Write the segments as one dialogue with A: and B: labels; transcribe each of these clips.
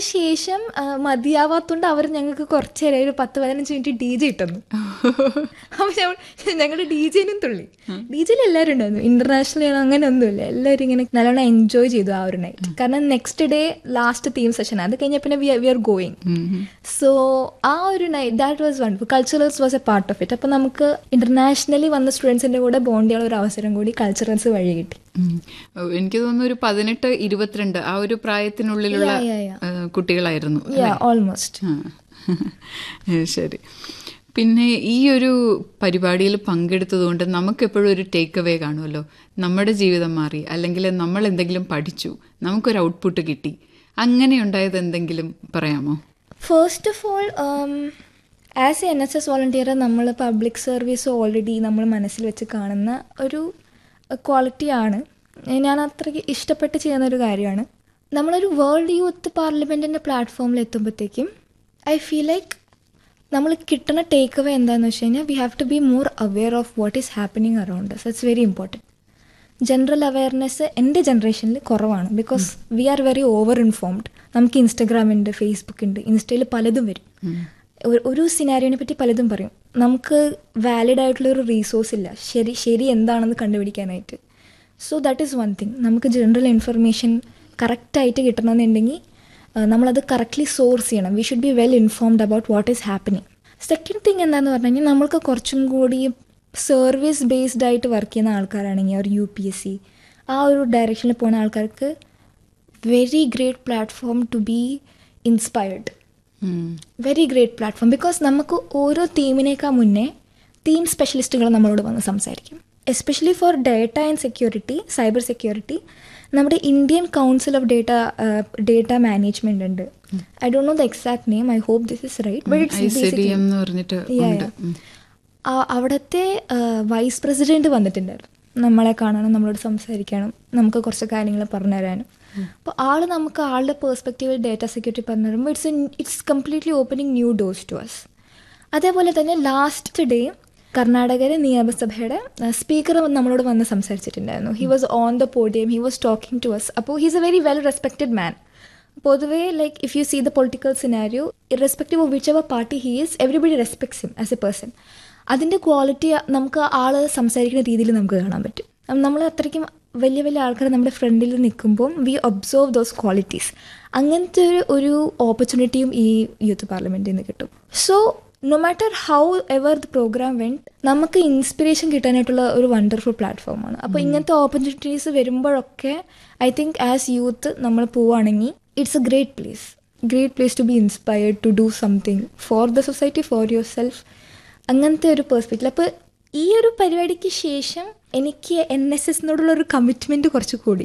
A: ശേഷം ആ, മതിയാവാത്തോണ്ട് അവർ ഞങ്ങൾക്ക് കുറച്ച് നേരം ഒരു പത്ത് പതിനഞ്ച് മിനിറ്റ് ഡി ജെ ഇട്ടെന്നു അപ്പോൾ ഞങ്ങളുടെ ഡി ജെനും തുള്ളി ഡി ജെയിൽ എല്ലാവരും ഉണ്ടായിരുന്നു ഇന്റർനാഷണൽ അങ്ങനെ ഒന്നുമില്ല എല്ലാവരും ഇങ്ങനെ നല്ലോണം എൻജോയ് ചെയ്തു ആ ഒരു നൈറ്റ് കാരണം next day last theme session അത് കഴിഞ്ഞാൽ പിന്നെ വി ആർ ഗോയിങ് സോ ആ ഒരു night that was one culturals was a part of it അപ്പോൾ നമുക്ക് ഇന്റർനാഷണലി വന്ന സ്റ്റുഡൻസിന്റെ കൂടെ ബോണ്ട് ചെയ്യാനുള്ള ഒരു അവസരം കൂടി കൾച്ചറൽസ് വഴി കിട്ടി
B: ഉം. ഓ, എനിക്ക് തോന്നുന്നു ഒരു പതിനെട്ട് ഇരുപത്തിരണ്ട് ആ ഒരു പ്രായത്തിനുള്ളിലുള്ള
A: Yeah, yeah, yeah.
B: ഏഹ്, കുട്ടികളായിരുന്നു
A: യാ ഓൾമോസ്റ്റ്
B: ആ. ഏ, ശരി പിന്നെ ഈ ഒരു പരിപാടിയിൽ പങ്കെടുത്തതുകൊണ്ട് നമുക്കെപ്പോഴും ഒരു ടേക്ക് അവേ കാണുമല്ലോ നമ്മുടെ ജീവിതം മാറി അല്ലെങ്കിൽ നമ്മൾ എന്തെങ്കിലും പഠിച്ചു നമുക്കൊരു ഔട്ട്പുട്ട് കിട്ടി അങ്ങനെ ഉണ്ടായത് എന്തെങ്കിലും പറയാമോ
A: first of all as a N S S volunteer നമ്മൾ പബ്ലിക് സർവീസ് ഓൾറെഡി നമ്മൾ മനസ്സിൽ വെച്ച് കാണുന്ന ഒരു ക്വാളിറ്റിയാണ് ഞാൻ അത്രയ്ക്ക് ഇഷ്ടപ്പെട്ട് ചെയ്യുന്ന ഒരു കാര്യമാണ് നമ്മളൊരു വേൾഡ് യൂത്ത് പാർലമെൻറ്റിൻ്റെ പ്ലാറ്റ്ഫോമിൽ എത്തുമ്പോഴത്തേക്കും ഐ ഫീൽ ലൈക്ക് നമ്മൾ കിട്ടുന്ന ടേക്ക് അവേ എന്താണെന്ന് വെച്ച് കഴിഞ്ഞാൽ we have to be more aware of what is happening around us it's very important general awareness എൻ്റെ ജനറേഷനിൽ കുറവാണ് because we are very over informed നമുക്ക് ഇൻസ്റ്റഗ്രാം ഉണ്ട് ഫേസ്ബുക്ക് ഉണ്ട് ഇൻസ്റ്റയിൽ പലതും വരും ഒരു- ഒരു സിനാരിയോനെ പറ്റി പലതും പറയും നമുക്ക് വാലിഡ് ആയിട്ടുള്ള ഒരു റീസോഴ്സ് ഇല്ല ശരി ശരി എന്താണെന്ന് കണ്ടുപിടിക്കാനായിട്ട് so that is one thing നമുക്ക് ജനറൽ ഇൻഫർമേഷൻ കറക്റ്റായിട്ട് കിട്ടണമെന്നുണ്ടെങ്കിൽ ആ, നമ്മളത് കറക്റ്റ്ലി സോഴ്സ് ചെയ്യണം we should be well informed about what is happening second thing എന്താന്ന് പറഞ്ഞു കഴിഞ്ഞാൽ നമ്മൾക്ക് കുറച്ചും കൂടി സർവീസ് ബേസ്ഡ് ആയിട്ട് വർക്ക് ചെയ്യുന്ന ആൾക്കാരാണെങ്കിൽ ഒരു യു പി എസ് സി ആ ഒരു ഡയറക്ഷനിൽ പോകുന്ന ആൾക്കാർക്ക് very great platform to be inspired
B: um.
A: Very great platform because നമുക്ക് ഓരോ തീമിനേക്കാൾ മുന്നേ തീം സ്പെഷ്യലിസ്റ്റുകൾ നമ്മളോട് വന്ന് സംസാരിക്കും especially for data and security cyber security നമ്മുടെ Indian council of data data management ഉണ്ട് I don't know the exact name I hope this is right but
B: I
A: it's
B: C D M എന്ന് പറഞ്ഞിട്ട്
A: Yeah,
B: ഉണ്ട്
A: yeah.
B: ഉം.
A: ആ- അവിടുത്തെ vice president വന്നിട്ടുണ്ടായിരുന്നു നമ്മളെ കാണാനും നമ്മളോട് സംസാരിക്കാനും നമുക്ക് കുറച്ച് കാര്യങ്ങൾ പറഞ്ഞു തരാനും അപ്പോൾ ആള് നമുക്ക് ആളുടെ പേഴ്സ്പെക്റ്റീവിൽ ഡേറ്റ സെക്യൂരിറ്റി പറഞ്ഞു തരുമ്പോൾ it's it's completely opening new doors to us അതേപോലെ തന്നെ ലാസ്റ്റ് ഡേ കർണാടകയിലെ നിയമസഭയുടെ സ്പീക്കർ നമ്മളോട് വന്ന് സംസാരിച്ചിട്ടുണ്ടായിരുന്നു he was on the podium he was talking to us അപ്പോൾ he's a very well respected man പൊതുവേ like if you see the political scenario irrespective of whichever party he is everybody respects him as a person അതിൻ്റെ quality നമുക്ക് ആൾ സംസാരിക്കുന്ന രീതിയിൽ നമുക്ക് കാണാൻ പറ്റും നമ്മൾ അത്രയ്ക്കും വലിയ വലിയ ആൾക്കാർ നമ്മുടെ ഫ്രണ്ടിൽ നിൽക്കുമ്പോൾ വി ഒബ്സർവ് ദോസ് ക്വാളിറ്റീസ് അങ്ങനത്തെ ഒരു ഒരു ഓപ്പർച്യൂണിറ്റിയും ഈ യൂത്ത് പാർലമെൻറ്റിൽ നിന്ന് കിട്ടും so no matter however the programme went നമുക്ക് ഇൻസ്പിറേഷൻ കിട്ടാനായിട്ടുള്ള ഒരു വണ്ടർഫുൾ പ്ലാറ്റ്ഫോമാണ് അപ്പോൾ ഇങ്ങനത്തെ ഓപ്പർച്യൂണിറ്റീസ് വരുമ്പോഴൊക്കെ ഐ തിങ്ക് ആസ് യൂത്ത് നമ്മൾ പോവുകയാണെങ്കിൽ it's a great place great place to be inspired to do something for the society for yourself അങ്ങനത്തെ ഒരു പേഴ്സ്പെക്റ്റീവ് അപ്പോൾ ഈ ഒരു പരിപാടിക്ക് ശേഷം എനിക്ക് എൻ എസ് എസിനോടുള്ള ഒരു കമ്മിറ്റ്മെൻറ്റ് കുറച്ച് കൂടി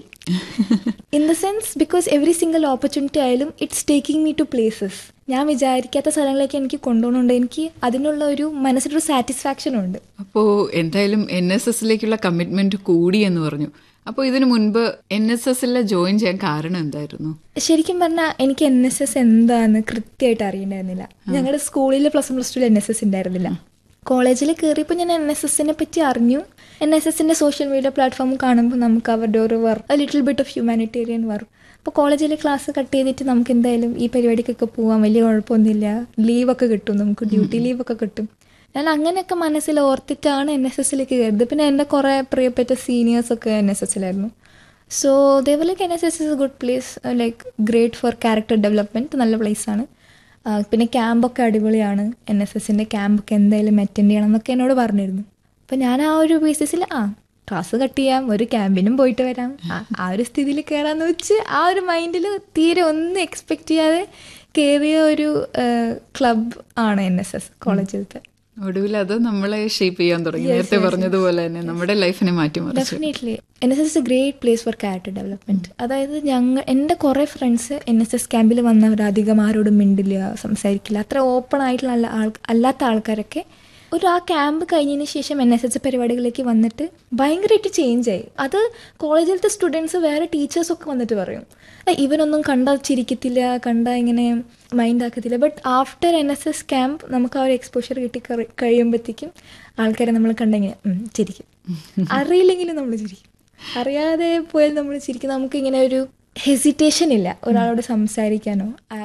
A: in the sense because every single opportunity ആയാലും it's taking me to places ഞാൻ വിചാരിക്കാത്ത സ്ഥലങ്ങളിലേക്ക് എനിക്ക് കൊണ്ടുപോകുന്നുണ്ട് എനിക്ക് അതിനുള്ള ഒരു മനസ്സിലൊരു സാറ്റിസ്ഫാക്ഷൻ ഉണ്ട്
B: അപ്പോ എന്തായാലും എൻ എസ് എസിലേക്കുള്ള കമ്മിറ്റ്മെന്റ് കൂടി എന്ന് പറഞ്ഞു അപ്പോൾ ഇതിനു മുൻപ് എൻ എസ് എസിലെ ജോയിൻ ചെയ്യാൻ കാരണം എന്തായിരുന്നു
A: ശരിക്കും പറഞ്ഞാൽ എനിക്ക് എൻ എസ് എസ് എന്താന്ന് കൃത്യമായിട്ട് അറിയണ്ടായിരുന്നില്ല ഞങ്ങളുടെ സ്കൂളിൽ പ്ലസ് വൺ പ്ലസ് ടുവിൽ എൻ എസ് എസ് ഉണ്ടായിരുന്നില്ല കോളേജിൽ കയറിയപ്പോൾ ഞാൻ എൻ എസ് എസിനെ പറ്റി അറിഞ്ഞു എൻ എസ് എസിൻ്റെ സോഷ്യൽ മീഡിയ പ്ലാറ്റ്ഫോം കാണുമ്പോൾ നമുക്ക് അവരുടെ ഒരു work little bit of humanitarian work അപ്പോൾ കോളേജിലെ ക്ലാസ് കട്ട് ചെയ്തിട്ട് നമുക്ക് എന്തായാലും ഈ പരിപാടിക്കൊക്കെ പോകാം വലിയ കുഴപ്പമൊന്നുമില്ല ലീവൊക്കെ കിട്ടും നമുക്ക് ഡ്യൂട്ടി ലീവൊക്കെ കിട്ടും ഞാൻ അങ്ങനെയൊക്കെ മനസ്സിൽ ഓർത്തിട്ടാണ് എൻ എസ് എസിലേക്ക് കയറിയത് പിന്നെ എൻ്റെ കുറേ പ്രിയപ്പെട്ട സീനിയേഴ്സൊക്കെ എൻ എസ് എസിലായിരുന്നു so they were like N S S is a good place like great for character development നല്ല പ്ലേസാണ് പിന്നെ ക്യാമ്പൊക്കെ അടിപൊളിയാണ് എൻ എസ് എസിൻ്റെ ക്യാമ്പൊക്കെ എന്തായാലും അറ്റൻഡ് ചെയ്യണം എന്നൊക്കെ എന്നോട് പറഞ്ഞിരുന്നു അപ്പം ഞാൻ ആ ഒരു ബേസിസിൽ ആ ക്ലാസ് കട്ട് ചെയ്യാം ഒരു ക്യാമ്പിനും പോയിട്ട് വരാം ആ- ആ ഒരു സ്ഥിതിയിൽ കയറാന്ന് വെച്ച് ആ ഒരു മൈൻഡിൽ തീരെ ഒന്നും എക്സ്പെക്റ്റ് ചെയ്യാതെ കയറിയ ഒരു ക്ലബ് ആണ് എൻ എസ് എസ് കോളേജിലത്തെ
B: ഒടുവിൽ അത് നമ്മളെ ഷേപ്പ് ചെയ്യാൻ തുടങ്ങി നേരത്തെ പറഞ്ഞതുപോലെ തന്നെ നമ്മുടെ ലൈഫിനെ മാറ്റിമറിച്ചു
A: definitely N S S a great place for character development അതായത് ഞങ്ങൾ എൻ്റെ കുറേ ഫ്രണ്ട്സ് എൻ എസ് എസ് ക്യാമ്പിൽ വന്നവർ അധികം ആരോടും മിണ്ടില്ല സംസാരിക്കില്ല അത്ര ഓപ്പൺ ആയിട്ടുള്ള അല്ല- ആൾ- അല്ലാത്ത ആൾക്കാരൊക്കെ ഒരു ആ ക്യാമ്പ് കഴിഞ്ഞതിന് ശേഷം എൻ എസ് എസ് പരിപാടികളിലേക്ക് വന്നിട്ട് ഭയങ്കരമായിട്ട് ചേഞ്ച് ആയി അത് കോളേജിലത്തെ സ്റ്റുഡൻസ് വേറെ ടീച്ചേഴ്സൊക്കെ വന്നിട്ട് പറയും "ഏ, ഇവനൊന്നും കണ്ട ചിരിക്കത്തില്ല കണ്ട ഇങ്ങനെ മൈൻഡ് ആക്കത്തില്ല but after N S S camp നമുക്ക് ആ ഒരു എക്സ്പോഷർ കിട്ടി കഴി- കഴിയുമ്പോഴത്തേക്കും ആൾക്കാരെ നമ്മൾ കണ്ടെങ്ങനെ "ഉം, ചിരിക്കും അറിയില്ലെങ്കിലും നമ്മൾ ചിരിക്കും അറിയാതെ പോയാൽ നമ്മൾ ചിരിക്കും നമുക്ക് ഇങ്ങനെ ഒരു ഹെസിറ്റേഷൻ ഇല്ല ഒരാളോട് സംസാരിക്കാനോ